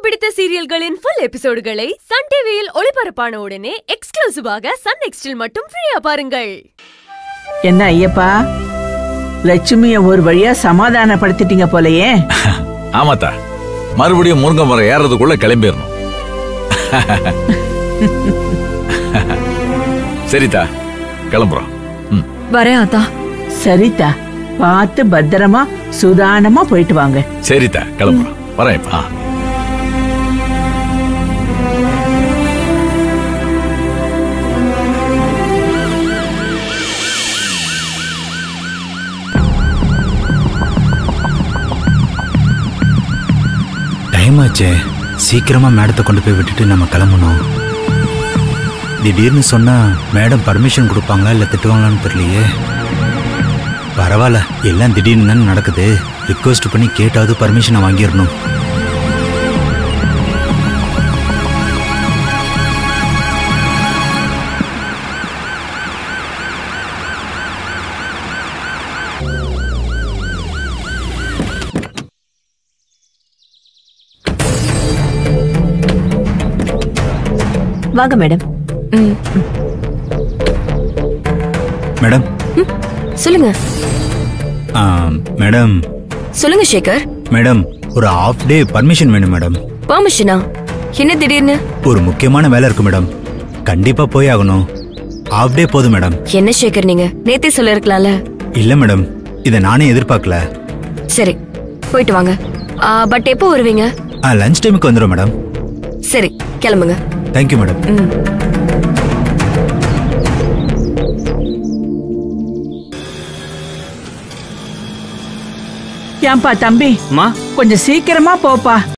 பிடித்த சீரியல்களின் full எபிசோடுகளை Sun டிவியில் ஒளிபரப்பான உடனே எக்ஸ்க்ளூசிவாக சன் நெக்ஸ்டில் மட்டும் ஃப்ரீயா பாருங்கள் என்ன ஐயப்பா லட்சுமிய ஒரு வழியா சமாதானப்படுத்திட்டீங்க போலயே ஆமாத்தா மறுபடியும் முருங்கை மரம் ஏறதுக்குள்ள கிளம்பிடணும் சரிதா கிளம்புறோம் ம் வரேன் ஆத்தா சரிதா பார்த்து பத்திரமா சுதானமா போயிட்டு வாங்க சரிதா கிளம்புறோம் வரேன் இப்ப. ஆ டைம் ஆச்சே சீக்கிரமா மேடத்தை கொண்டு போய் விட்டுட்டு நம்ம கிளம்பணும் திடீர்னு சொன்னா மேடம் பர்மிஷன் கொடுப்பாங்களா இல்லை திட்டுவாங்களான்னு தெரியலையே பரவாயில்ல எல்லாம் திடீர்னு தானே நடக்குது ரிக்வெஸ்ட் பண்ணி கேட்டாவது பர்மிஷனை வாங்கிடணும் வாங்க மேடம் மேடம் சொல்லுங்க ஆ, மேடம் சொல்லுங்க சேகர் மேடம் ஒரு ஆஃப் டே பர்மிஷன் வேணும் மேடம் பெர்மிஷனா என்ன திடீர்னு ஒரு முக்கியமான வேலை இருக்கு மேடம் கண்டிப்பா போய் ஆகணும் ஆஃப் டே போதும் மேடம் என்ன சேகர் நீங்க நேத்தே சொல்லிருக்கலாம்ல இல்ல மேடம் இதை நானே எதிர்பார்க்கல சரி போயிட்டு வாங்க பட் எப்போ வருவீங்க லஞ்ச் டைமுக்கு வந்துடும் மேடம் சரி கிளம்புங்க தேங்க்யூ மேடம் ம் ஏன்பா தம்பி அம்மா கொஞ்சம் சீக்கிரமா போப்பா